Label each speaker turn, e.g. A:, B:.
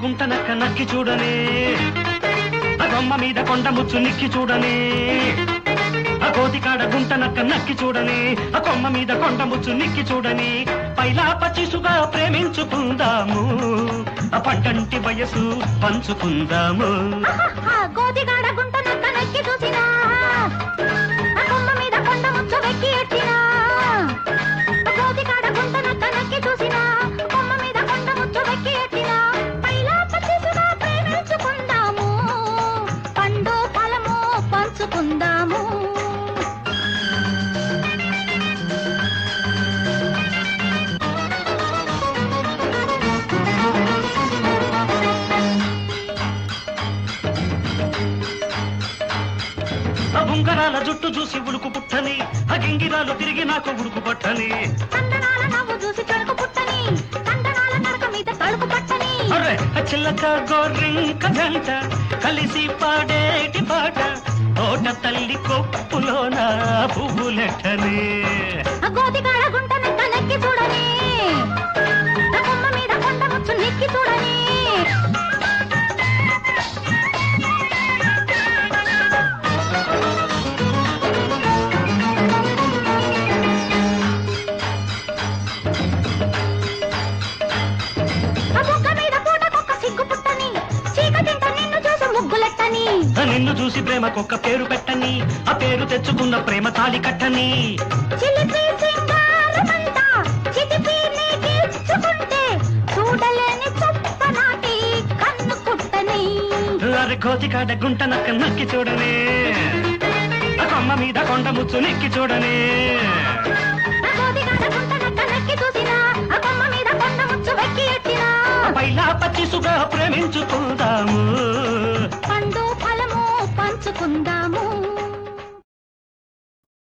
A: గుంట నక్క నక్కి చూడనే ఆ కొమ్మ మీద కొండ ముచ్చు నిక్కి చూడనే ఆ కోతికాడ గుంట నక్క నక్కి చూడని ఆ కొమ్మ మీద కొండ ముచ్చు నిక్కి చూడని పైలా పచ్చిసుగా ప్రేమించుకుందాము ఆ పట్టంటి వయసు పంచుకుందాము
B: ఆహాహా, గోతిగాడ గుంట నక్క నక్కి చూసినా ఆ కొమ్మ మీద కొండ ముచ్చు వెక్కి ఎట్టినా ఆ గోతిగాడ గుంట నక్క నక్కి చూసినా కొమ్మ మీద కొండ ముచ్చు వెక్కి ఎట్టినా పైలా పచ్చిసుగా ప్రేమించుకుందాము పండు ఫలము పంచుకుందాము
A: ఆ ఉంగరాల జుట్టు చూసి ఉడుకు పుట్టని ఆ గింగిరాలు తిరిగి నాకు ఉడుకు పట్టని
B: కందనాల నవ్వు చూసి తడుకు పుట్టని కందనాల నడక మీద తడుకు పట్టని
A: అరే ఆ చిల్లక గోరింక జంట కలిసి పాడేటి పాట తోట తల్లి కొప్పులోన పువ్వులెట్టని
B: ఆ గోతిగాడ గుంట నక్క నెక్కి చూడని ఆ కొమ్మ మీద కొండ ముచ్చు నెక్కి చూడని ఆ బుగ్గ మీద పూటకొక్క సిగ్గు పుట్టని చీకటింట నిన్ను చూసి ముగ్గులెట్టని
A: ఆ నిన్ను చూసి ప్రేమకొక్క పేరు పెట్టని ఆ పేరు తెచ్చుకున్న ప్రేమ తాలి కట్టని
B: చిలిపి సింగారమంతా చితిపి నీకిచ్చుకుంటే చూడలేని చొప్ప నాటి కన్ను కుట్టని
A: అరే కోతికాడ గుంట నక్క నక్కి చూడని ఆ కొమ్మ మీద కొండ ముచ్చు నెక్కి చూడని
B: ఆ గోతిగాడ గుంట నక్క నెక్కి చూసినా ఆ కొమ్మ మీద కొండ ముచ్చు వెక్కి ఎట్టినా
A: పైలా పచ్చిసుగా ప్రేమించుకుందాము
B: పండు ఫలము పంచుకుందాము